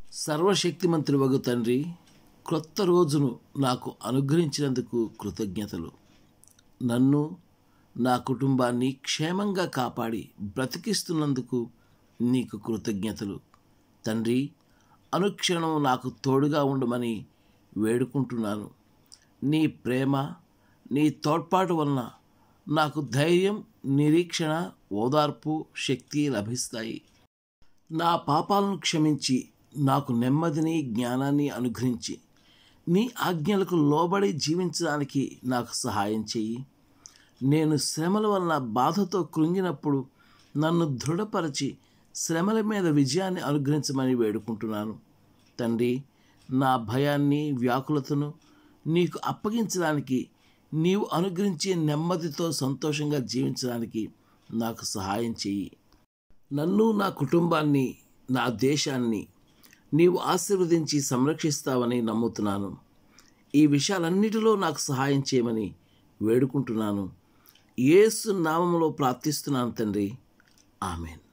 సర్వశక్తిమంతుడు తండ్రి క్రొత్త రోజును నాకు అనుగ్రహించినందుకు కృతజ్ఞతలు నన్ను నా కుటుంబాన్ని క్షేమంగా కాపాడి బ్రతికిస్తున్నందుకు నీకు కృతజ్ఞతలు తండ్రి అనుక్షణం నాకు తోడుగా ఉండమని వేడుకుంటున్నాను నీ ప్రేమ నీ తోడ్పాటు వలన నాకు ధైర్యం నిరీక్షణ ఓదార్పు శక్తి లభిస్తాయి నా పాపాలను క్షమించి నాకు నెమ్మదిని జ్ఞానాన్ని అనుగ్రహించి నీ ఆజ్ఞలకు లోబడి జీవించడానికి నాకు సహాయం చెయ్యి నేను శ్రమల వలన బాధతో కృంగినప్పుడు నన్ను దృఢపరచి శ్రమల మీద విజయాన్ని అనుగ్రహించమని వేడుకుంటున్నాను తండ్రి నా భయాన్ని వ్యాకులతను నీకు అప్పగించడానికి నీవు అనుగ్రహించే నెమ్మదితో సంతోషంగా జీవించడానికి నాకు సహాయం చెయ్యి నన్ను నా కుటుంబాన్ని నా దేశాన్ని నీవు ఆశీర్వదించి సంరక్షిస్తావని నమ్ముతున్నాను ఈ విషయాలన్నిటిలో నాకు సహాయం చేయమని వేడుకుంటున్నాను యేసు నామములో ప్రార్థిస్తున్నాను తండ్రి ఆమెన్